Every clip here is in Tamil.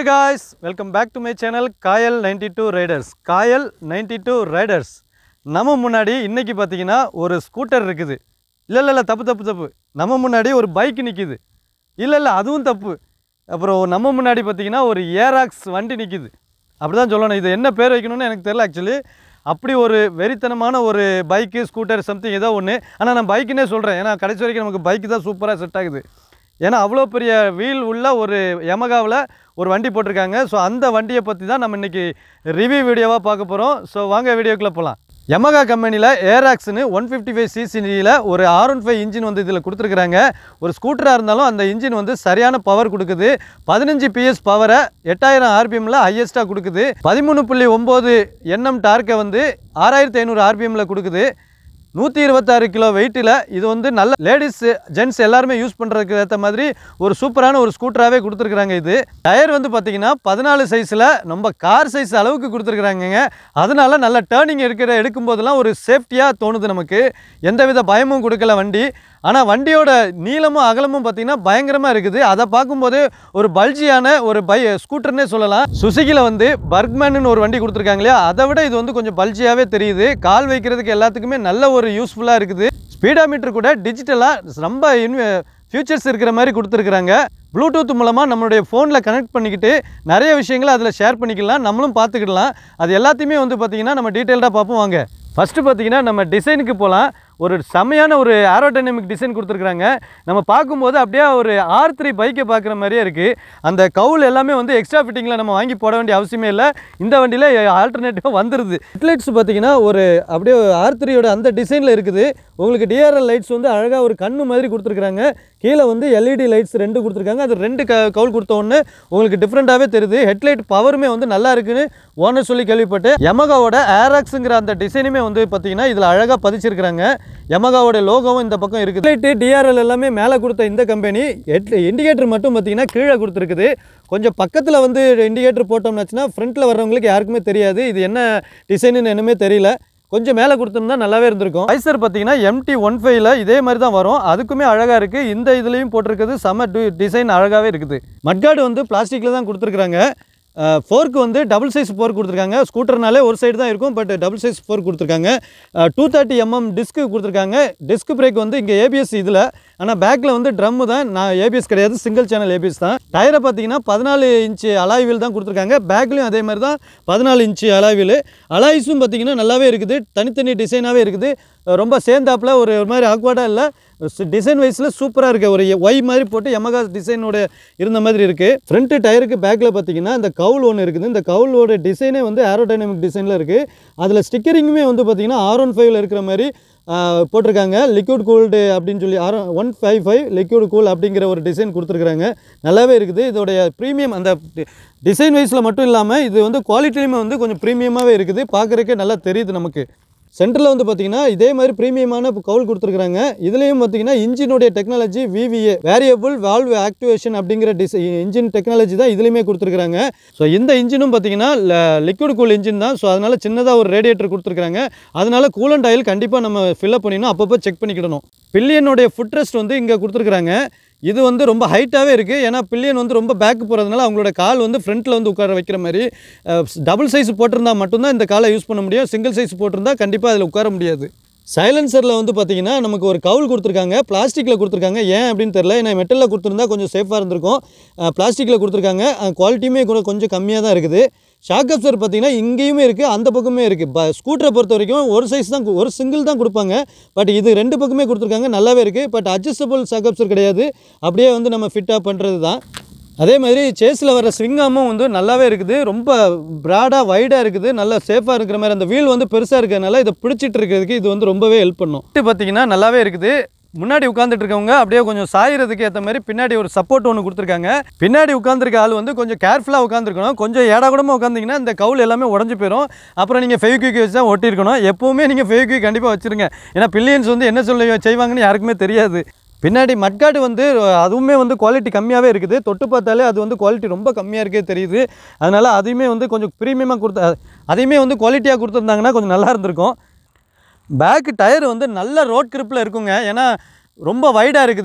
guys welcome back to my channel Kayal ninety two riders Kayal ninety two riders நம்ம முன்னாடி இன்னைக்கு பார்த்தீங்கன்னா ஒரு ஸ்கூட்டர் இருக்குது இல்லை இல்லை இல்லை தப்பு தப்பு தப்பு நம்ம முன்னாடி ஒரு பைக் நிற்கிது இல்லை இல்லை அதுவும் தப்பு அப்புறம் நம்ம முன்னாடி பார்த்தீங்கன்னா ஒரு ஏராக்ஸ் வண்டி நிற்கிது அப்படி தான் சொல்லணும் இது என்ன பேர் வைக்கணும்னு எனக்கு தெரியல ஆக்சுவலி அப்படி ஒரு வெறித்தனமான ஒரு பைக்கு ஸ்கூட்டர் சம்திங் ஏதோ ஒன்று ஆனால் நான் பைக்குன்னே சொல்கிறேன் ஏன்னா கடைசி வரைக்கும் நமக்கு பைக்கு தான் சூப்பராக செட் ஆகுது ஏன்னா அவ்வளோ பெரிய வீல் உள்ள ஒரு யமகாவில் ஒரு வண்டி போட்டிருக்காங்க ஸோ அந்த வண்டியை பற்றி தான் நம்ம இன்றைக்கி ரிவ்யூ வீடியோவாக பார்க்க போகிறோம் ஸோ வாங்க வீடியோக்குள்ளே போகலாம் யமகா கம்பெனியில் ஏராக்ஸ்னு ஒன் ஃபிஃப்டி ஃபைவ் சிசியில் ஒரு ஆர் ஒன் ஃபைவ் இன்ஜின் வந்து இதில் கொடுத்துருக்குறாங்க ஒரு ஸ்கூட்டராக இருந்தாலும் அந்த இன்ஜின் வந்து சரியான பவர் கொடுக்குது பதினஞ்சு பிஎஸ் பவரை எட்டாயிரம் ஆர்பிஎம்மில் ஹையஸ்ட்டாக கொடுக்குது பதிமூணு புள்ளி ஒம்பது என்எம் டார்க்கை வந்து ஆறாயிரத்தி ஐநூறு ஆர்பிஎம்மில் கொடுக்குது நூற்றி இருபத்தாறு கிலோ வெயிட்டில் இது வந்து நல்ல லேடிஸ் ஜென்ட்ஸ் எல்லாருமே யூஸ் பண்ணுறதுக்கு ஏற்ற மாதிரி ஒரு சூப்பரான ஒரு ஸ்கூட்டராகவே கொடுத்துருக்குறாங்க இது டயர் வந்து பார்த்தீங்கன்னா பதினாலு சைஸில் நம்ம கார் சைஸ் அளவுக்கு கொடுத்துருக்குறாங்கங்க அதனால நல்ல டேர்னிங் எடுக்கிற எடுக்கும்போதெல்லாம் ஒரு சேஃப்டியாக தோணுது நமக்கு எந்தவித பயமும் கொடுக்கல வண்டி ஆனால் வண்டியோட நீளமும் அகலமும் பார்த்தீங்கன்னா பயங்கரமாக இருக்குது அதை பார்க்கும்போது ஒரு பல்ஜியான ஒரு பை ஸ்கூட்டர்னே சொல்லலாம் சுசுகியில் வந்து பர்க்மேன்னு ஒரு வண்டி கொடுத்துருக்காங்க இல்லையா அதை விட இது வந்து கொஞ்சம் பல்ஜியாகவே தெரியுது கால் வைக்கிறதுக்கு எல்லாத்துக்குமே நல்ல ஒரு யூஸ்ஃபுல்லாக இருக்குது ஸ்பீடாமீட்டர் கூட டிஜிட்டலாக ரொம்ப இன்வெ ஃபியூச்சர்ஸ் இருக்கிற மாதிரி கொடுத்துருக்குறாங்க ப்ளூடூத் மூலமாக நம்மளுடைய ஃபோனில் கனெக்ட் பண்ணிக்கிட்டு நிறைய விஷயங்களை அதில் ஷேர் பண்ணிக்கலாம் நம்மளும் பார்த்துக்கிடலாம் அது எல்லாத்தையுமே வந்து பார்த்திங்கன்னா நம்ம டீட்டெயில்டாக பார்ப்போம் வாங்க ஃபஸ்ட்டு பார்த்தீங்கன்னா நம்ம டிசைனுக்கு போகலாம் ஒரு செமையான ஒரு ஏரோடைனமிக் டிசைன் கொடுத்துருக்குறாங்க நம்ம பார்க்கும்போது அப்படியே ஒரு ஆர் த்ரீ பைக்கை பார்க்குற மாதிரியே இருக்குது அந்த கவுல் எல்லாமே வந்து எக்ஸ்ட்ரா ஃபிட்டிங்கில் நம்ம வாங்கி போட வேண்டிய அவசியமே இல்லை இந்த வண்டியில் ஆல்டர்னேட்டிவாக வந்துடுது ஹெட்லைட்ஸ் பார்த்தீங்கன்னா ஒரு அப்படியே ஆர் த்ரீயோட அந்த டிசைனில் இருக்குது உங்களுக்கு டிஆர்எல் லைட்ஸ் வந்து அழகாக ஒரு கண்ணு மாதிரி கொடுத்துருக்குறாங்க கீழே வந்து எல்இடி லைட்ஸ் ரெண்டு கொடுத்துருக்காங்க அது ரெண்டு க கவுல் கொடுத்த உடனே உங்களுக்கு டிஃப்ரெண்ட்டாகவே தெரியுது ஹெட்லைட் பவருமே வந்து நல்லா இருக்குன்னு ஓனர் சொல்லி கேள்விப்பட்டு யமகாவோட ஏராக்ஸுங்கிற அந்த டிசைனுமே வந்து பார்த்தீங்கன்னா இதில் அழகாக பதிச்சிருக்கிறாங்க யமகாவோட லோகோவும் இந்த பக்கம் இருக்குது லைட்டு டிஆர்எல் எல்லாமே மேலே கொடுத்த இந்த கம்பெனி ஹெட் இண்டிகேட்டர் மட்டும் பார்த்தீங்கன்னா கீழே கொடுத்துருக்குது கொஞ்சம் பக்கத்தில் வந்து இண்டிகேட்டர் போட்டோம்னாச்சுன்னா ஃப்ரண்ட்டில் வர்றவங்களுக்கு யாருக்குமே தெரியாது இது என்ன டிசைனுன்னு என்னமே தெரியல கொஞ்சம் மேலே கொடுத்துருந்தா நல்லாவே இருந்திருக்கும் ஐசர் பார்த்தீங்கன்னா எம்டி ஒன் ஃபைவ்ல இதே மாதிரி தான் வரும் அதுக்குமே அழகாக இருக்குது இந்த இதுலேயும் போட்டிருக்குது செம டிசைன் அழகாகவே இருக்குது மட்கார்டு வந்து பிளாஸ்டிக்கில் தான் கொடுத்துருக்குறாங்க ஃபோர்க்கு வந்து டபுள் சைஸ் ஃபோர்க் கொடுத்துருக்காங்க ஸ்கூட்டர்னாலே ஒரு சைடு தான் இருக்கும் பட் டபுள் சைஸ் ஃபோர்க் கொடுத்துருக்காங்க டூ தேர்ட்டி எம்எம் டிஸ்க்கு கொடுத்துருக்காங்க டிஸ்க் பிரேக் வந்து இங்கே ஏபிஎஸ் இதில் ஆனால் பேக்கில் வந்து ட்ரம்மு தான் நான் ஏபிஎஸ் கிடையாது சிங்கிள் சேனல் ஏபிஎஸ் தான் டயரை பார்த்தீங்கன்னா பதினாலு இன்ச்சு அலாய்வில் தான் கொடுத்துருக்காங்க பேக்லேயும் அதே மாதிரி தான் பதினாலு இன்ச்சு அலாய்வில் அலாய்ஸும் பார்த்தீங்கன்னா நல்லாவே இருக்குது தனித்தனி டிசைனாகவே இருக்குது ரொம்ப சேர்ந்தாப்பில் ஒரு ஒரு மாதிரி ஆக்வர்டாக இல்லை டிசைன் வைஸில் சூப்பராக இருக்குது ஒரு ஒய் மாதிரி போட்டு எமகா டிசைனோட இருந்த மாதிரி இருக்குது ஃப்ரண்ட்டு டயருக்கு பேக்கில் பார்த்தீங்கன்னா இந்த கவுல் ஒன்று இருக்குது இந்த கவுலோட டிசைனே வந்து ஏரோடைனமிக் டிசைனில் இருக்குது அதில் ஸ்டிக்கரிங்குமே வந்து பார்த்தீங்கன்னா ஆர் ஒன் ஃபைவ்ல இருக்கிற மாதிரி ஆஹ், போட்டிருக்காங்க லிக்விட் கூல்டு அப்படின்னு சொல்லி R one five five liquid cool அப்படிங்கிற ஒரு டிசைன் கொடுத்துருக்குறாங்க நல்லாவே இருக்குது இதோடைய ப்ரீமியம் அந்த டிசைன் வைஸில் மட்டும் இல்லாமல் இது வந்து குவாலிட்டியுமே வந்து கொஞ்சம் ப்ரீமியமாகவே இருக்குது பார்க்குறதுக்கே நல்லா தெரியுது நமக்கு சென்டரில் வந்து பார்த்தீங்கன்னா இதே மாதிரி ப்ரீமியமான கவுல் கொடுத்துருக்குறாங்க இதுலேயும் பார்த்தீங்கன்னா இன்ஜினுடைய technology VVA variable valve activation அப்படிங்கிற டிசை இன்ஜின் டெக்னாலஜி தான் இதுலேயுமே கொடுத்துருக்குறாங்க ஸோ இந்த இன்ஜினும் பார்த்தீங்கன்னா லிக்விட் கூல் இன்ஜின் தான் ஸோ அதனால் சின்னதாக ஒரு ரேடியேட்டர் கொடுத்துருக்குறாங்க அதனால கூலண்ட் ஆயில் கண்டிப்பாக நம்ம ஃபில்அப் பண்ணிடணும் அப்பப்போ செக் பண்ணிக்கிடணும் பில்லியனுடைய ஃபுட் ரெஸ்ட் வந்து இங்கே கொடுத்துருக்குறாங்க இது வந்து ரொம்ப ஹைட்டாகவே இருக்குது ஏன்னா பில்லியன் வந்து ரொம்ப பேக் போகிறதுனால அவங்களோட கால் வந்து ஃப்ரண்ட்டில் வந்து உட்கார வைக்கிற மாதிரி டபுள் சைஸ் போட்டிருந்தா மட்டும்தான் இந்த காலை யூஸ் பண்ண முடியும் சிங்கிள் சைஸ் போட்டிருந்தா கண்டிப்பாக அதில் உட்கார முடியாது சைலன்சரில் வந்து பார்த்தீங்கன்னா நமக்கு ஒரு கவுல் கொடுத்துருக்காங்க பிளாஸ்டிக்கில் கொடுத்துருக்காங்க ஏன் அப்படின்னு தெரில ஏன்னா மெட்டலில் கொடுத்துருந்தா கொஞ்சம் சேஃபாக இருந்திருக்கும் பிளாஸ்டிக்கில் கொடுத்துருக்காங்க குவாலிட்டியுமே கூட கொஞ்சம் கம்மியாக தான் இருக்குது ஷாக் அப்சர் பார்த்தீங்கன்னா இங்கேயுமே இருக்குது அந்த பக்கமே இருக்குது ப ஸ்கூட்டரை பொறுத்த வரைக்கும் ஒரு சைஸ் தான் கு- ஒரு சிங்கிள் தான் கொடுப்பாங்க பட் இது ரெண்டு பக்கமே கொடுத்துருக்காங்க நல்லாவே இருக்குது பட் அட்ஜஸ்டபுள் ஷாக் அப்சர் கிடையாது அப்படியே வந்து நம்ம ஃபிட்டாக பண்ணுறது தான் அதே மாதிரி சேஸில் வர ஸ்விங்காமும் வந்து நல்லாவே இருக்குது ரொம்ப ப்ராடாக வைடாக இருக்குது நல்லா சேஃபாக இருக்கிற மாதிரி அந்த வீல் வந்து பெருசாக இருக்கிறதுனால இதை பிடிச்சிட்டு இருக்கிறதுக்கு இது வந்து ரொம்பவே ஹெல்ப் பண்ணும் இது பார்த்தீங்கன்னா நல்லாவே இருக்குது முன்னாடி உட்காந்துட்டு இருக்கவங்க அப்படியே கொஞ்சம் சாயறதுக்கு ஏற்ற மாதிரி பின்னாடி ஒரு சப்போர்ட் ஒன்று கொடுத்துருக்காங்க பின்னாடி உட்காந்துருக்க ஆள் வந்து கொஞ்சம் கேர்ஃபுல்லாக உட்காந்துருக்கணும் கொஞ்சம் ஏடா கூடமாக உட்காந்திங்கன்னா இந்த கவுல் எல்லாமே உடஞ்சி போயிடும் அப்புறம் நீங்கள் ஃபெவிக்விக் வச்சு தான் ஒட்டியிருக்கணும் எப்போவுமே நீங்கள் ஃபெவிக்விக் கண்டிப்பாக வச்சுருங்க ஏன்னா பில்லியன்ஸ் வந்து என்ன சொல்லி செய்வாங்கன்னு யாருக்குமே தெரியாது பின்னாடி மட்காடு வந்து அதுவுமே வந்து குவாலிட்டி கம்மியாகவே இருக்குது தொட்டு பார்த்தாலே அது வந்து குவாலிட்டி ரொம்ப கம்மியாக இருக்கே தெரியுது அதனால் அதையுமே வந்து கொஞ்சம் ப்ரீமியமாக கொடுத்த அதையுமே வந்து குவாலிட்டியாக கொடுத்துருந்தாங்கன்னா கொஞ்சம் நல்லா இருந்திருக்கும் பேக் டயர் வந்து நல்ல ரோட் கிரிப்பில் இருக்குங்க ஏன்னா ரொம்ப வைடாக இருக்குது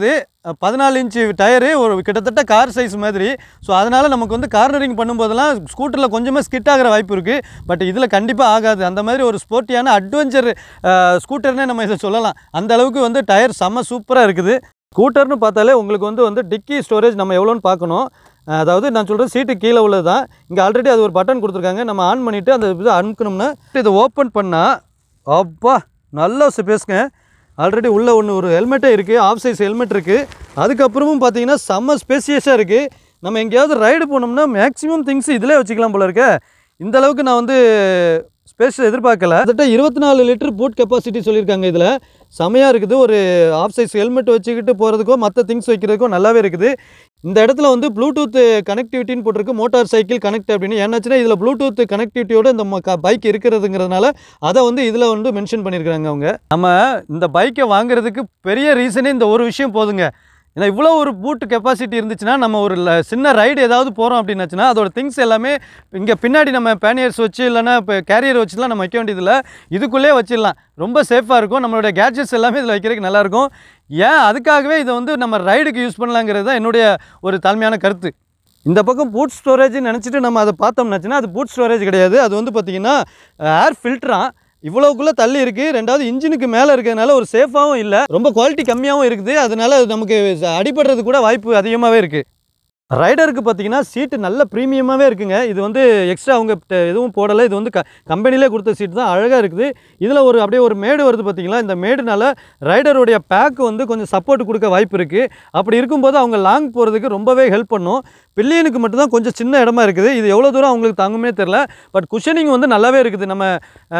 பதினாலு இன்ச்சு டயரு ஒரு கிட்டத்தட்ட கார் சைஸ் மாதிரி ஸோ அதனால் நமக்கு வந்து கார்னரிங் பண்ணும்போதெல்லாம் ஸ்கூட்டரில் கொஞ்சமாக ஸ்கிட் ஆகிற வாய்ப்பு இருக்குது பட் இதில் கண்டிப்பாக ஆகாது அந்த மாதிரி ஒரு ஸ்போர்ட்டியான அட்வென்ச்சர் ஸ்கூட்டர்னே நம்ம இதை சொல்லலாம் அந்த அளவுக்கு வந்து டயர் செம்ம சூப்பராக இருக்குது ஸ்கூட்டர்னு பார்த்தாலே உங்களுக்கு வந்து வந்து டிக்கி ஸ்டோரேஜ் நம்ம எவ்வளோன்னு பார்க்கணும் அஹ் அதாவது நான் சொல்கிறது சீட்டு கீழே உள்ளது தான் இங்கே ஆல்ரெடி அது ஒரு பட்டன் கொடுத்துருக்காங்க நம்ம ஆன் பண்ணிவிட்டு அந்த இதை அனுக்கணும்னா இதை ஓப்பன் பண்ணால் அப்பா நல்ல ஸ்பேஸ்ங்க ஆல்ரெடி உள்ள ஒன்று ஒரு ஹெல்மெட்டே இருக்குது ஆஃப் சைஸ் ஹெல்மெட் இருக்குது அதுக்கப்புறமும் பார்த்தீங்கன்னா செம்ம ஸ்பேசியஸாக இருக்குது நம்ம எங்கேயாவது ரைடு போனோம்னா மேக்ஸிமம் திங்ஸ் இதிலே வச்சுக்கலாம் போல இருக்க இந்த அளவுக்கு நான் வந்து ஸ்பேஸ் எதிர்பார்க்கல கிட்டத்தட்ட இருபத்தி நாலு லிட்டர் பூட் கெப்பாசிட்டி சொல்லியிருக்காங்க இதில் செமையாக இருக்குது ஒரு ஆஃப் சைஸ் ஹெல்மெட் வச்சுக்கிட்டு போகிறதுக்கோ மற்ற திங்ஸ் வைக்கிறதுக்கோ நல்லாவே இருக்குது இந்த இடத்துல வந்து ப்ளூடூத் கனெக்டிவிட்டின்னு போட்டிருக்கு மோட்டார் சைக்கிள் கனெக்ட் அப்படின்னு ஏன்னாச்சுன்னா இதில் ப்ளூடூத் கனெக்டிவிட்டியோட இந்த பைக் இருக்கிறதுங்கிறதுனால அதை வந்து இதில் வந்து மென்ஷன் பண்ணியிருக்காங்க அவங்க நம்ம இந்த பைக்கை வாங்குறதுக்கு பெரிய ரீசனே இந்த ஒரு விஷயம் போதுங்க ஏன்னா இவ்வளோ ஒரு பூட் கெப்பாசிட்டி இருந்துச்சுன்னா நம்ம ஒரு ல- சின்ன ரைடு ஏதாவது போகிறோம் அப்படின்னாச்சுன்னா அதோட திங்ஸ் எல்லாமே இங்கே பின்னாடி நம்ம பேனியர்ஸ் வச்சு இல்லைன்னா இப்போ கேரியர் வச்சுலாம் நம்ம வைக்க வேண்டியதில்ல இதுக்குள்ளே வச்சிடலாம் ரொம்ப சேஃபாக இருக்கும் நம்மளுடைய கேட்ஜெட்ஸ் எல்லாமே இதில் வைக்கிறதுக்கு நல்லாயிருக்கும் ஏன் அதுக்காகவே இதை வந்து நம்ம ரைடுக்கு யூஸ் பண்ணலாங்கிறது தான் என்னுடைய ஒரு தாழ்மையான கருத்து இந்த பக்கம் பூட் ஸ்டோரேஜ்னு நினச்சிட்டு நம்ம அதை பார்த்தோம்னாச்சுன்னா அது பூட் ஸ்டோரேஜ் கிடையாது அது வந்து பார்த்திங்கன்னா ஏர் ஃபில்டராக இவ்வளோக்குள்ளே தள்ளி இருக்குது ரெண்டாவது இன்ஜினுக்கு மேலே இருக்கிறதுனால ஒரு சேஃபாகவும் இல்லை ரொம்ப குவாலிட்டி கம்மியாகவும் இருக்குது அதனால அது நமக்கு அடிபடுறது கூட வாய்ப்பு அதிகமாகவே இருக்குது ரைடருக்கு பார்த்தீங்கன்னா சீட்டு நல்ல ப்ரீமியமாகவே இருக்குங்க இது வந்து எக்ஸ்ட்ரா அவங்க ட- எதுவும் போடலை இது வந்து க கம்பெனிலே கொடுத்த சீட்டு தான் அழகாக இருக்குது இதில் ஒரு அப்படியே ஒரு மேடு வருது பார்த்தீங்களா இந்த மேடுனால ரைடருடைய பேக்கு வந்து கொஞ்சம் சப்போர்ட் கொடுக்க வாய்ப்பு இருக்குது அப்படி இருக்கும்போது அவங்க லாங் போகிறதுக்கு ரொம்பவே ஹெல்ப் பண்ணும் பில்லியனுக்கு மட்டும்தான் கொஞ்சம் சின்ன இடமா இருக்குது இது எவ்வளோ தூரம் அவங்களுக்கு தாங்குமே தெரில பட் குஷனிங் வந்து நல்லாவே இருக்குது நம்ம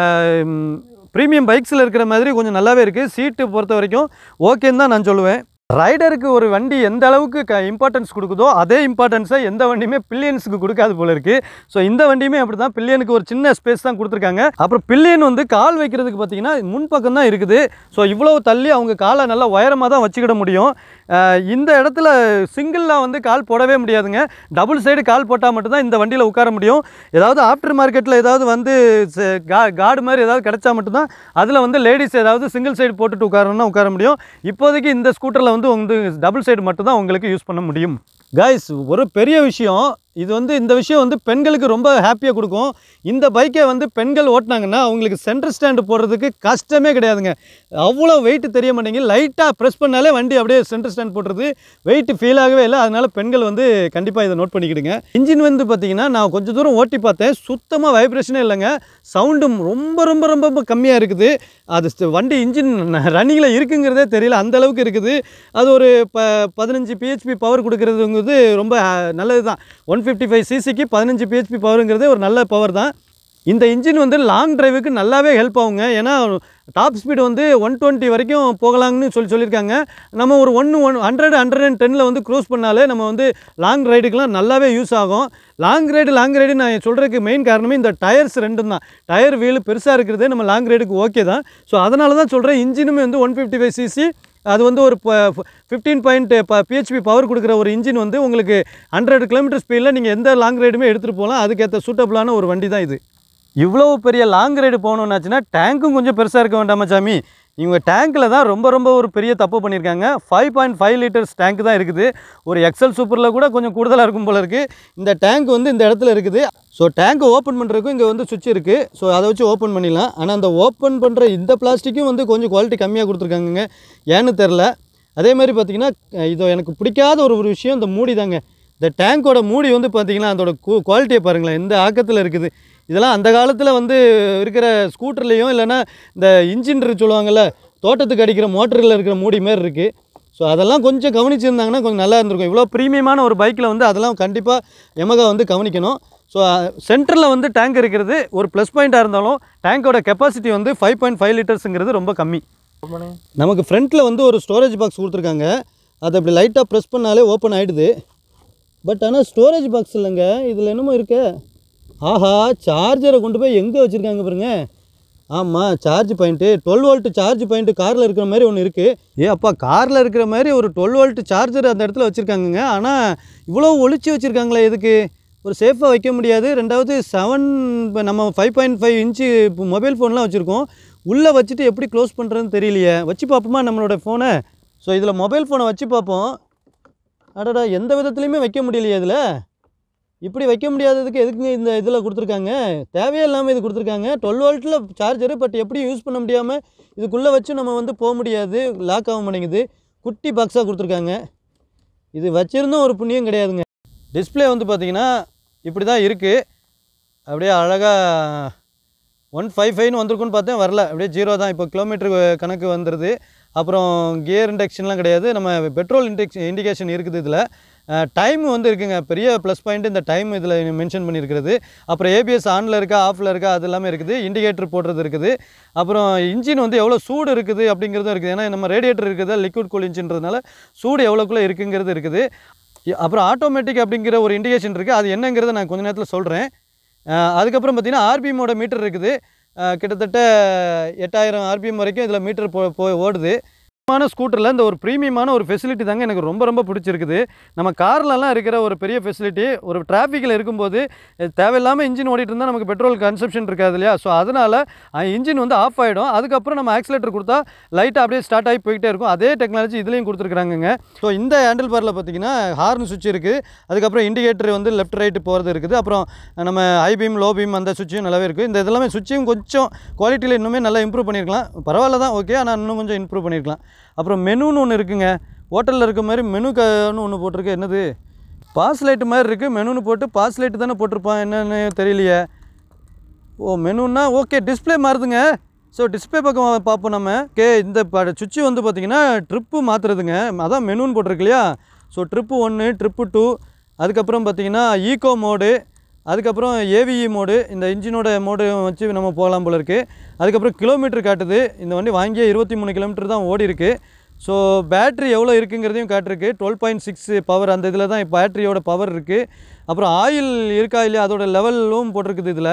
ப்ரீமியம் பைக்ஸில் இருக்கிற மாதிரி கொஞ்சம் நல்லாவே இருக்குது சீட்டு பொறுத்த வரைக்கும் ஓகேன்னு தான் நான் சொல்லுவேன் ரைடருக்கு ஒரு வண்டி எந்த அளவுக்கு க இம்பார்ட்டன்ஸ் கொடுக்குதோ அதே இம்பார்ட்டன்ஸை எந்த வண்டியுமே பில்லியன்ஸுக்கு கொடுக்காது போல இருக்குது ஸோ இந்த வண்டியுமே அப்படி தான் பில்லியனுக்கு ஒரு சின்ன ஸ்பேஸ் தான் கொடுத்துருக்காங்க அப்புறம் பில்லியன் வந்து கால் வைக்கிறதுக்கு பார்த்தீங்கன்னா முன்பக்கம் தான் இருக்குது ஸோ இவ்வளோ தள்ளி அவங்க காலை நல்லா உயரமாக தான் வச்சுக்கிட முடியும் அஹ் இந்த இடத்துல சிங்கிளாக வந்து கால் போடவே முடியாதுங்க டபுள் சைடு கால் போட்டால் மட்டும்தான் இந்த வண்டியில் உட்கார முடியும் ஏதாவது ஆஃப்டர் மார்க்கெட்டில் ஏதாவது வந்து ச- கா கார்டு மாதிரி ஏதாவது கிடைச்சா மட்டும்தான் அதில் வந்து லேடிஸ் ஏதாவது சிங்கிள் சைடு போட்டுட்டு உட்காரணும்னா உட்கார முடியும் இப்போதைக்கு இந்த ஸ்கூட்டரில் வந்து வந்து டபுள் சைடு மட்டும்தான் உங்களுக்கு யூஸ் பண்ண முடியும் கைஸ் ஒரு பெரிய விஷயம் இது வந்து இந்த விஷயம் வந்து பெண்களுக்கு ரொம்ப ஹாப்பியாக கொடுக்கும் இந்த பைக்கை வந்து பெண்கள் ஓட்டினாங்கன்னா அவங்களுக்கு சென்டர் ஸ்டாண்டு போடுறதுக்கு கஷ்டமே கிடையாதுங்க அவ்வளோ வெயிட் தெரிய மாட்டேங்குது லைட்டாக ப்ரெஸ் பண்ணாலே வண்டி அப்படியே சென்டர் ஸ்டாண்ட் போட்டுறது வெயிட் ஃபீல் ஆகவே இல்லை அதனால பெண்கள் வந்து கண்டிப்பாக இதை நோட் பண்ணிக்கிடுங்க இன்ஜின் வந்து பார்த்தீங்கன்னா நான் கொஞ்சம் தூரம் ஓட்டி பார்த்தேன் சுத்தமாக வைப்ரேஷனே இல்லைங்க சவுண்டும் ரொம்ப ரொம்ப ரொம்ப ரொம்ப கம்மியாக இருக்குது அது ஸ்ட- வண்டி இன்ஜின் ரன்னிங்கில் இருக்குங்கிறதே தெரியல அந்த அளவுக்கு இருக்குது அது ஒரு ப பதினஞ்சு பிஹெச்பி பவர் கொடுக்குறதுங்கிறது ரொம்ப அஹ், நல்லது தான் ஒன் ஃபிஃப்டி ஃபைவ் சிசிக்கு பதினஞ்சு பிஹெச்பி பவருங்கிறதே ஒரு நல்ல பவர் தான் இந்த இன்ஜின் வந்து லாங் டிரைவுக்கு நல்லாவே ஹெல்ப் ஆகுங்க ஏன்னா டாப் ஸ்பீடு வந்து ஒன் டுவெண்ட்டி வரைக்கும் போகலாம்னு சொல்லி சொல்லியிருக்காங்க நம்ம ஒரு ஒன்று ஒன் ஹண்ட்ரட் ஹண்ட்ரட் அண்ட் டெனில் வந்து க்ரூஸ் பண்ணாலே நம்ம வந்து லாங் ரைடுக்கெலாம் நல்லாவே யூஸ் ஆகும் லாங் ரைடு லாங் ரைடு நான் சொல்கிறதுக்கு மெயின் காரணமே இந்த டயர்ஸ் ரெண்டும் தான் டயர் வீல் பெருசாக இருக்கிறதே நம்ம லாங் ரைடுக்கு ஓகே தான் ஸோ அதனால தான் சொல்கிறேன் இன்ஜினுமே வந்து ஒன் ஃபிஃப்டி ஃபைவ் சிசி அது வந்து ஒரு ஃபிஃப்டீன் பாயிண்ட் பிஹெச்பி பவர் கொடுக்குற ஒரு இன்ஜின் வந்து உங்களுக்கு ஹண்ட்ரட் கிலோமீட்டர் ஸ்பீடில் நீங்கள் எந்த லாங் ரைடுமே எடுத்துகிட்டு போகலாம் அதுக்கேற்ற சூட்டபிளான ஒரு வண்டி தான் இது இவ்வளோ பெரிய லாங் ரைடு போகணுன்னாச்சுன்னா டேங்க்கும் கொஞ்சம் பெருசாக இருக்க வேண்டாமா சாமி இவங்க டேங்க்கில் தான் ரொம்ப ரொம்ப ஒரு பெரிய தப்பு பண்ணியிருக்காங்க five point five litres tank தான் இருக்குது ஒரு எக்ஸல் சூப்பரில் கூட கொஞ்சம் கூடுதலாக இருக்கும் போல இருக்குது இந்த டேங்க் வந்து இந்த இடத்துல இருக்குது ஸோ டேங்க்கை ஓப்பன் பண்ணுறதுக்கும் இங்கே வந்து சுவிட்ச் இருக்குது ஸோ அதை வச்சு ஓப்பன் பண்ணிடலாம் ஆனால் அந்த ஓப்பன் பண்ணுற இந்த பிளாஸ்டிக்கும் வந்து கொஞ்சம் குவாலிட்டி கம்மியாக கொடுத்துருக்காங்கங்க ஏன்னு தெரில அதே மாதிரி பார்த்தீங்கன்னா இது எனக்கு பிடிக்காத ஒரு ஒரு விஷயம் இந்த மூடி தாங்க இந்த டேங்கோட மூடி வந்து பார்த்தீங்கன்னா அதோட குவாலிட்டியை பாருங்களேன் எந்த ஆக்கத்தில் இருக்குது இதெல்லாம் அந்த காலத்தில் வந்து இருக்கிற ஸ்கூட்டர்லேயும் இல்லைன்னா இந்த இன்ஜின் சொல்லுவாங்கள்ல தோட்டத்துக்கு அடிக்கிற மோட்டரில் இருக்கிற மூடி மாதிரி இருக்குது ஸோ அதெல்லாம் கொஞ்சம் கவனிச்சிருந்தாங்கன்னா கொஞ்சம் நல்லா இருந்திருக்கும் இவ்வளோ ப்ரீமியமான ஒரு பைக்கில் வந்து அதெல்லாம் கண்டிப்பாக எமகா வந்து கவனிக்கணும் ஸோ சென்டரில் வந்து டேங்க் இருக்கிறது ஒரு ப்ளஸ் பாயிண்ட்டாக இருந்தாலும் டேங்கோட கெப்பாசிட்டி வந்து ஃபைவ் பாயிண்ட் ஃபைவ் லிட்டர்ஸுங்கிறது ரொம்ப கம்மி நமக்கு ஃப்ரண்ட்டில் வந்து ஒரு ஸ்டோரேஜ் பாக்ஸ் கொடுத்துருக்காங்க அதை அப்படி லைட்டாக ப்ரெஸ் பண்ணாலே ஓப்பன் ஆகிடுது பட் ஆனால் ஸ்டோரேஜ் பாக்ஸ் இல்லைங்க இதில் என்னமோ இருக்கு ஆஹா சார்ஜரை கொண்டு போய் எங்கே வச்சுருக்காங்க பாருங்க ஆமாம் charge point twelve volt charge point காரில் இருக்கிற மாதிரி ஒன்று இருக்குது ஏ அப்பா காரில் இருக்கிற மாதிரி ஒரு டுவெல் வோல்ட் சார்ஜர் அந்த இடத்துல வச்சுருக்காங்கங்க ஆனால் இவ்வளோ ஒளிச்சு வச்சுருக்காங்களே எதுக்கு ஒரு சேஃபாக வைக்க முடியாது ரெண்டாவது செவன் இப்போ நம்ம five point five inch mobile ஃபோன்லாம் வச்சுருக்கோம் உள்ளே வச்சுட்டு எப்படி க்ளோஸ் பண்ணுறதுன்னு தெரியலையே வச்சு பார்ப்போமா நம்மளோட ஃபோனை ஸோ இதில் மொபைல் ஃபோனை வச்சு பார்ப்போம் அடடா எந்த விதத்துலையுமே வைக்க முடியலையே இதில் இப்படி வைக்க முடியாததுக்கு எதுக்குங்க இந்த இதில் கொடுத்துருக்காங்க தேவையே இல்லாமல் இது கொடுத்துருக்காங்க டுவெல் வோல்ட்டில் சார்ஜரு பட் எப்படி யூஸ் பண்ண முடியாமல் இதுக்குள்ளே வச்சு நம்ம வந்து போக முடியாது லாக் ஆக மாட்டேங்குது குட்டி பாக்ஸாக கொடுத்துருக்காங்க இது வச்சிருந்தும் ஒரு புண்ணியம் கிடையாதுங்க டிஸ்ப்ளே வந்து பார்த்தீங்கன்னா இப்படி தான் இருக்குது அப்படியே அழகாக ஒன் ஃபைவ் ஃபைவ்னு வந்திருக்குன்னு பார்த்தேன் வரல அப்படியே ஜீரோ தான் இப்போ கிலோமீட்டர் கணக்கு வந்துடுது அப்புறம் கியர் இண்டெக்ஷன்லாம் கிடையாது நம்ம பெட்ரோல் இண்டெக்ஸ் இண்டிகேஷன் இருக்குது இதில் டைம் வந்து இருக்குங்க பெரிய ப்ளஸ் பாயிண்ட் இந்த டைம் இதில் மென்ஷன் பண்ணியிருக்கிறது அப்புறம் ஏபிஎஸ் ஆனில் இருக்கா ஆஃபில் இருக்கா அது எல்லாமே இருக்குது இண்டிகேட்டர் போடுறது இருக்குது அப்புறம் இன்ஜின் வந்து எவ்வளோ சூடு இருக்குது அப்படிங்கிறதும் இருக்குது ஏன்னா நம்ம ரேடியேட்டர் இருக்குது லிக்விட் கூல் இன்ஜின்றதுனால சூடு எவ்வளோக்குள்ளே இருக்குங்கிறது இருக்குது இ- அப்புறம் ஆட்டோமேட்டிக் அப்படிங்கிற ஒரு இண்டிகேஷன் இருக்குது அது என்னங்கிறத நான் கொஞ்ச நேரத்தில் சொல்கிறேன் அதுக்கப்புறம் பார்த்தீங்கன்னா ஆர்பிஎம்மோட மீட்டர் இருக்குது அஹ் கிட்டத்தட்ட எட்டாயிரம் ஆர்பிஎம் வரைக்கும் இதில் மீட்டர் போ போய் ஓடுது மான ஸ்கூட்டரில் இந்த ஒரு ப்ரீமியமான ஒரு ஃபெசிலிட்டி தாங்க எனக்கு ரொம்ப ரொம்ப பிடிச்சிருக்குது நம்ம கார்லலாம் இருக்கிற ஒரு பெரிய ஃபெசிலிட்டி ஒரு டிராஃபிக்கில் இருக்கும்போது இது தேவையில்லாமல் இன்ஜின் ஓடிட்டு இருந்தால் நமக்கு பெட்ரோல் கன்சப்ஷன் இருக்காது இல்லையா ஸோ அதனால் இன்ஜின் வந்து ஆஃப் ஆகிடும் அதுக்கப்புறம் நம்ம ஆக்சிலேட்டர் கொடுத்தா லைட்டாக அப்படியே ஸ்டார்ட் ஆகி போய்கிட்டே இருக்கும் அதே டெக்னாலஜி இதுலேயும் கொடுத்துருக்குறாங்கங்க ஸோ இந்த ஹேண்டில் பாரில் பார்த்தீங்கன்னா ஹார்ன் சுவிட்ச் இருக்குது அதுக்கப்புறம் இண்டிகேட்டர் வந்து லெஃப்ட் ரைட்டு போகிறது இருக்குது அப்புறம் நம்ம ஹை பீம் லோ பீம் அந்த சுவிட்சும் நல்லாவே இருக்குது இந்த இதெல்லாமே சுவிட்சையும் கொஞ்சம் குவாலிட்டியில் இன்னுமே நல்லா இம்ப்ரூவ் பண்ணியிருக்கலாம் பரவாயில்ல தான் ஓகே ஆனால் இன்னும் கொஞ்சம் இம்ப்ரூவ் பண்ணியிருக்கலாம் அப்புறம் மெனுன்னு ஒன்று இருக்குங்க ஹோட்டலில் இருக்க மாதிரி மெனு கன்னு ஒன்று போட்டிருக்கு என்னது பாஸ் லைட்டு மாதிரி இருக்குது மெனுன்னு போட்டு பாஸ் லைட்டு தானே போட்டிருப்பான் என்னன்னு தெரியலையே ஓ மெனுன்னா ஓகே டிஸ்ப்ளே மாறுதுங்க ஸோ டிஸ்ப்ளே பக்கம் பார்ப்போம் நம்ம ஓகே இந்த சுவிட்சு வந்து பார்த்திங்கன்னா ட்ரிப்பு மாற்றுறதுங்க அதான் மெனுன்னு போட்டிருக்கு இல்லையா ஸோ ட்ரிப்பு ஒன்று ட்ரிப்பு டூ அதுக்கப்புறம் பார்த்தீங்கன்னா ஈகோ மோடு அதுக்கப்புறம் ஏவிஇ மோடு இந்த இன்ஜினோட மோடு வச்சு நம்ம போகலாம் போல இருக்குது அதுக்கப்புறம் கிலோமீட்டர் காட்டுது இந்த வண்டி வாங்கிய இருபத்தி மூணு கிலோமீட்டர் தான் ஓடி இருக்கு ஸோ பேட்ரி எவ்வளோ இருக்குங்கிறதையும் காட்டிருக்கு டுவெல் பாயிண்ட் சிக்ஸ் பவர் அந்த இதில் தான் பேட்டரியோட பவர் இருக்குது அப்புறம் ஆயில் இருக்கா இல்லையா அதோட லெவலும் போட்டிருக்குது இதில்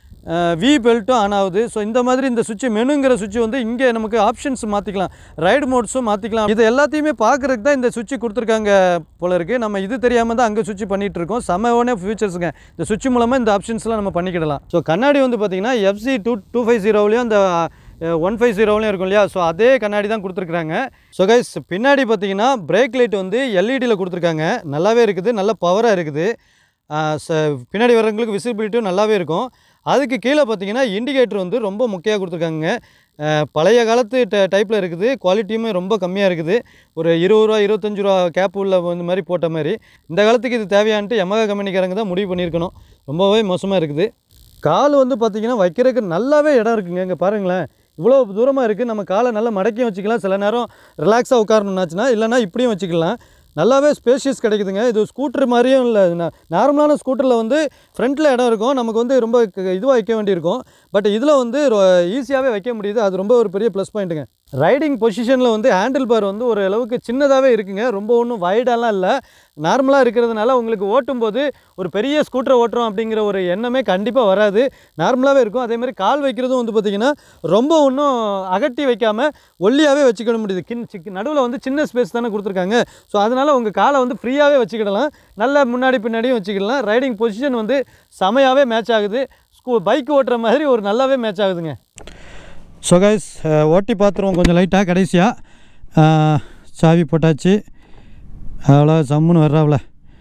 வி பெல்ட்டும் ஆன் ஆகுது ஸோ இந்த மாதிரி இந்த சுவிட்ச் மெனுங்கிற சுவிட்ச் வந்து இங்கே நமக்கு ஆப்ஷன்ஸ் மாற்றிக்கலாம் ரைடு மோட்ஸும் மாற்றிக்கலாம் இது எல்லாத்தையுமே பார்க்குறதுக்கு தான் இந்த சுவிட்ச் கொடுத்துருக்காங்க போல இருக்குது நம்ம இது தெரியாமல் தான் அங்கே சுவிட்ச் பண்ணிகிட்டு இருக்கோம் செம்ம ஃபியூச்சர்ஸுங்க இந்த சுவிட்ச் மூலமாக இந்த ஆப்ஷன்ஸ்லாம் நம்ம பண்ணிக்கிடலாம் ஸோ கண்ணாடி வந்து பார்த்திங்கன்னா எஃப்சி டூ டூ ஃபைவ் ஜீரோவிலையும் அந்த ஒன் ஃபைவ் ஜீரோவிலையும் இருக்கும் இல்லையா ஸோ அதே கண்ணாடி தான் கொடுத்துருக்குறாங்க ஸோ கைஸ் பின்னாடி பார்த்தீங்கன்னா பிரேக் லைட் வந்து எல்இடியில் கொடுத்துருக்காங்க நல்லாவே இருக்குது நல்ல பவராக இருக்குது ஆஹ் ச பின்னாடி வர்றவங்களுக்கு விசிபிலிட்டியும் நல்லாவே இருக்கும் அதுக்கு கீழே பார்த்தீங்கன்னா இண்டிகேட்டர் வந்து ரொம்ப முக்கியமாக கொடுத்துருக்காங்க ஆஹ் பழைய காலத்து ட டைப்பில் இருக்குது குவாலிட்டியுமே ரொம்ப கம்மியாக இருக்குது ஒரு இருபது ரூபா இருபத்தஞ்சு ரூபா கேப் உள்ள இந்த மாதிரி போட்ட மாதிரி இந்த காலத்துக்கு இது தேவையான்ட்டு எமகா கம்பெனிக்காரங்க தான் முடிவு பண்ணியிருக்கணும் ரொம்பவே மோசமாக இருக்குது கால் வந்து பார்த்திங்கன்னா வைக்கிறதுக்கு நல்லாவே இடம் இருக்குங்க இங்கே பாருங்களேன் இவ்வளோ தூரமாக இருக்குது நம்ம காலை நல்லா மடக்கியும் வச்சுக்கலாம் சில நேரம் ரிலாக்ஸாக உட்காரணுன்னாச்சுன்னா இல்லைன்னா இப்படியும் வச்சுக்கலாம் நல்லாவே ஸ்பேஷியஸ் கிடைக்குதுங்க இது ஸ்கூட்டர் மாதிரியும் இல்லை நார்மலான ஸ்கூட்டரில் வந்து ஃப்ரண்ட்டில் இடம் இருக்கும் நமக்கு வந்து ரொம்ப இதுவாக வைக்க வேண்டியிருக்கும் பட் இதில் வந்து ஈஸியாகவே வைக்க முடியுது அது ரொம்ப ஒரு பெரிய ப்ளஸ் பாயிண்ட்டுங்க ரைடிங் பொசிஷனில் வந்து ஹேண்டில் பார் வந்து ஒரு அளவுக்கு சின்னதாகவே இருக்குங்க ரொம்ப ஒன்றும் வைடாலாம் இல்லை நார்மலாக இருக்கிறதுனால உங்களுக்கு ஓட்டும்போது ஒரு பெரிய ஸ்கூட்டரை ஓட்டுறோம் அப்படிங்கிற ஒரு எண்ணமே கண்டிப்பாக வராது நார்மலாகவே இருக்கும் அதே மாதிரி கால் வைக்கிறதும் வந்து பார்த்திங்கன்னா ரொம்ப ஒன்றும் அகட்டி வைக்காமல் ஒல்லியாகவே வச்சுக்கிட முடியுது கின் சிக்கு நடுவில் வந்து சின்ன ஸ்பேஸ் தானே கொடுத்துருக்காங்க ஸோ அதனால் உங்கள் காலை வந்து ஃப்ரீயாகவே வச்சுக்கிடலாம் நல்லா முன்னாடி பின்னாடியும் வச்சுக்கிடலாம் ரைடிங் பொசிஷன் வந்து செமையாகவே மேட்ச் ஆகுது ஸ்கூ பைக் ஓட்டுற மாதிரி ஒரு நல்லாவே மேட்ச் ஆகுதுங்க ஸோ கைஸ் ஓட்டி பார்த்துருவோம் கொஞ்சம் லைட்டாக கடைசியாக சாவி போட்டாச்சு அவ்வளோ சம்முன்னு வர்றாவில்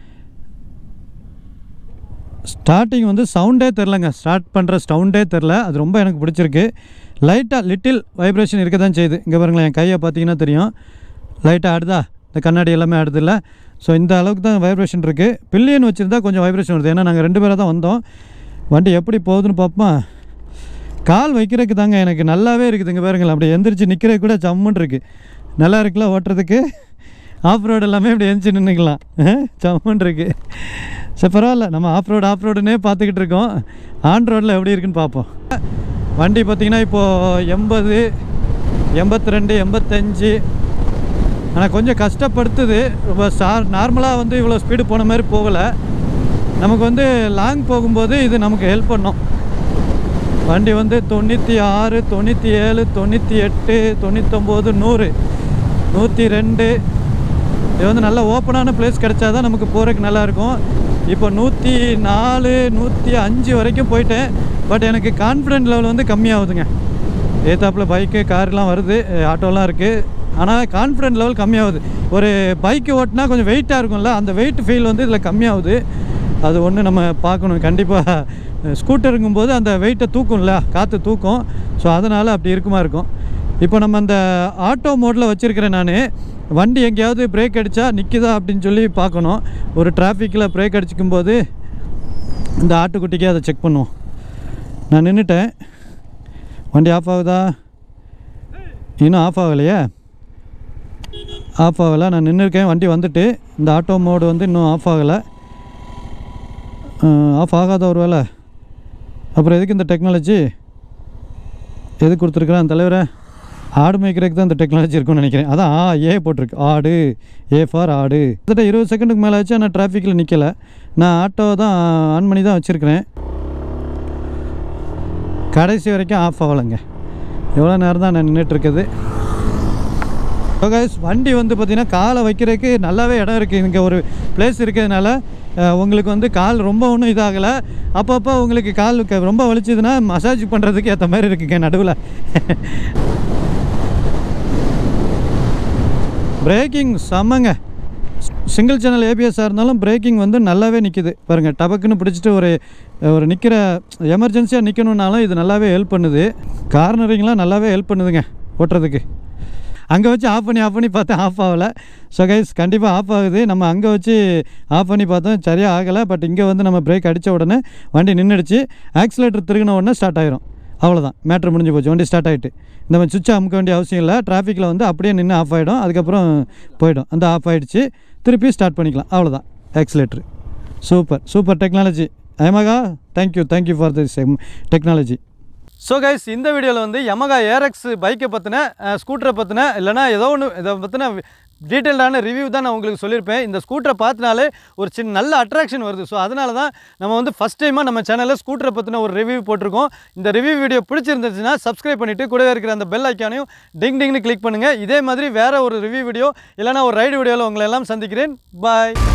ஸ்டார்டிங் வந்து சவுண்டே தெரிலங்க ஸ்டார்ட் பண்ணுற சவுண்டே தெரில அது ரொம்ப எனக்கு பிடிச்சிருக்கு லைட்டாக லிட்டில் வைப்ரேஷன் இருக்க தான் செய்யுது இங்கே பாருங்களேன் என் கையை பார்த்தீங்கன்னா தெரியும் லைட்டாக ஆடுதா இந்த கண்ணாடி எல்லாமே ஆடுது இல்லை ஸோ இந்த அளவுக்கு தான் வைப்ரேஷன் இருக்குது பில்லியன் வச்சுருந்தா கொஞ்சம் வைப்ரேஷன் வருது ஏன்னா நாங்கள் ரெண்டு பேராக தான் வந்தோம் வண்டி எப்படி போகுதுன்னு பார்ப்போம் கால் வைக்கிறதுக்கு தாங்க எனக்கு நல்லாவே இருக்குது இங்கே பாருங்களேன் அப்படி எந்திரிச்சு நிற்கிறது கூட ஜம்முன்னு இருக்குது நல்லா இருக்குல்ல ஓட்டுறதுக்கு ஆஃப் ரோடு எல்லாமே இப்படி எந்திரிச்சு நின்றுக்கலாம் ஜம்முன்னு இருக்குது சரி பரவாயில்ல நம்ம ஆஃப் ரோடு ஆஃப் ரோடுன்னே பார்த்துக்கிட்டு இருக்கோம் ஆன் ரோடில் எப்படி இருக்குன்னு பார்ப்போம் வண்டி பார்த்திங்கன்னா இப்போது எண்பது எண்பத்தி ரெண்டு எண்பத்தஞ்சு ஆனால் கொஞ்சம் கஷ்டப்படுத்துது ரொம்ப சார் நார்மலாக வந்து இவ்வளோ ஸ்பீடு போன மாதிரி போகலை நமக்கு வந்து லாங் போகும்போது இது நமக்கு ஹெல்ப் பண்ணும் வண்டி வந்து தொண்ணூற்றி ஆறு தொண்ணூற்றி ஏழு தொண்ணூற்றி எட்டு தொண்ணூத்தொம்பது நூறு நூற்றி ரெண்டு இது வந்து நல்ல ஓப்பனான பிளேஸ் கிடைச்சா தான் நமக்கு போகிறதுக்கு நல்லாயிருக்கும் இப்போ நூற்றி நாலு நூற்றி அஞ்சு வரைக்கும் போயிட்டேன் பட் எனக்கு கான்ஃபிடென்ட் லெவல் வந்து கம்மியாகுதுங்க ஏத்தாப்பில் பைக்கு கார்லாம் வருது ஆட்டோலாம் இருக்குது ஆனால் கான்ஃபிடென்ட் லெவல் கம்மியாகுது ஒரு பைக்கு ஓட்டினா கொஞ்சம் வெயிட்டாக இருக்கும்ல அந்த வெயிட் ஃபீல் வந்து இதில் கம்மியாகுது அது ஒன்று நம்ம பார்க்கணும் கண்டிப்பாக ஸ்கூட்டருங்கும்போது அந்த வெயிட்டை தூக்கும்ல காற்று தூக்கும் ஸோ அதனால் அப்படி இருக்குமா இருக்கும் இப்போ நம்ம அந்த ஆட்டோ மோடில் வச்சுருக்கிறேன் நான் வண்டி எங்கேயாவது பிரேக் அடித்தா நிற்குதா அப்படின்னு சொல்லி பார்க்கணும் ஒரு டிராஃபிக்கில் பிரேக் அடிச்சிக்கும் போது இந்த ஆட்டுக்குட்டிக்கே அதை செக் பண்ணுவோம் நான் நின்றுட்டேன் வண்டி ஆஃப் ஆகுதா இன்னும் ஆஃப் ஆகலையே ஆஃப் ஆகலை நான் நின்றுருக்கேன் வண்டி வந்துட்டு இந்த ஆட்டோ மோடு வந்து இன்னும் ஆஃப் ஆகலை ஆஃப் ஆகாத ஒரு வேலை அப்புறம் எதுக்கு இந்த டெக்னாலஜி எது கொடுத்துருக்குறான் தலைவரை ஆடு மேய்க்கிறதுக்கு தான் இந்த டெக்னாலஜி இருக்கும்னு நினைக்கிறேன் அதான் ஆ ஏ போட்டிருக்கு ஆடு ஏ ஃபார் ஆடு கிட்டத்தட்ட இருபது செகண்டுக்கு மேலே ஆச்சு ஆனால் டிராஃபிக்கில் நிற்கலை நான் ஆட்டோ தான் ஆன் பண்ணி தான் வச்சுருக்கிறேன் கடைசி வரைக்கும் ஆஃப் ஆகலைங்க எவ்வளோ நேரம் தான் நான் நின்றுட்டுருக்குது கைஸ் வண்டி வந்து பார்த்திங்கன்னா காலை வைக்கிறதுக்கு நல்லாவே இடம் இருக்குது இங்கே ஒரு பிளேஸ் இருக்கிறதுனால அஹ், உங்களுக்கு வந்து கால் ரொம்ப ஒன்றும் இதாகலை அப்பப்போ உங்களுக்கு கால் க- ரொம்ப வலிச்சதுன்னா மசாஜ் பண்ணுறதுக்கு ஏற்ற மாதிரி இருக்குங்க நடுவில் பிரேக்கிங் செம்மங்க சிங்கிள் சேனல் ஏபிஎஸ்ஸாக இருந்தாலும் பிரேக்கிங் வந்து நல்லாவே நிற்கிது பாருங்கள் டபக்குன்னு பிடிச்சிட்டு ஒரு ஒரு நிற்கிற எமர்ஜென்சியாக நிற்கணுன்னாலும் இது நல்லாவே ஹெல்ப் பண்ணுது கார்னரிங்லாம் நல்லாவே ஹெல்ப் பண்ணுதுங்க ஓட்டுறதுக்கு அங்கே வச்சு ஆஃப் பண்ணி ஆஃப் பண்ணி பார்த்தேன் ஆஃப் ஆகலை ஸோ கைஸ் கண்டிப்பாக ஆஃப் ஆகுது நம்ம அங்கே வச்சு ஆஃப் பண்ணி பார்த்தோம் சரியாக ஆகலை பட் இங்கே வந்து நம்ம பிரேக் அடித்த உடனே வண்டி நின்றுடுச்சு ஆக்சிலேட்டர் திருகின உடனே ஸ்டார்ட் ஆயிரும் அவ்வளோதான் மேட்ரு முடிஞ்சு போச்சு வண்டி ஸ்டார்ட் ஆகிட்டு இந்த மாதிரி சுவிட்ச் அமுக்க வேண்டிய அவசியம் இல்லை டிராஃபிக்கில் வந்து அப்படியே நின்று ஆஃப் ஆகிடும் அதுக்கப்புறம் போயிடும் அந்த ஆஃப் ஆகிடுச்சு திருப்பி ஸ்டார்ட் பண்ணிக்கலாம் அவ்வளோதான் accelerator super super technology Yamaha thank you thank you for this technology so guys இந்த வீடியோவில் வந்து Yamaha ஏரக்ஸ் பைக்கை பற்றின ஸ்கூட்டரை பற்றின இல்லைனா ஏதோ ஒன்று இதை பற்றின டீட்டெயில்டான ரிவ்யூ தான் நான் உங்களுக்கு சொல்லியிருப்பேன் இந்த ஸ்கூட்டரை பார்த்தினாலே ஒரு சின்ன நல்ல அட்ராக்ஷன் வருது ஸோ அதனால தான் நம்ம வந்து ஃபஸ்ட் டைமாக நம்ம சேனலில் ஸ்கூட்டரை பற்றின ஒரு ரிவ்யூ போட்டிருக்கோம் இந்த ரிவ்யூ வீடியோ பிடிச்சிருந்துச்சுன்னா சப்ஸ்கிரைப் பண்ணிவிட்டு கூடவே இருக்கிற அந்த பெல் ஐக்கானையும் டிங் டிங்னு கிளிக் பண்ணுங்கள் இதே மாதிரி வேறு ஒரு ரிவ்யூ வீடியோ இல்லைனா ஒரு ரைடு வீடியோவில் உங்களை எல்லாம் சந்திக்கிறேன் பாய்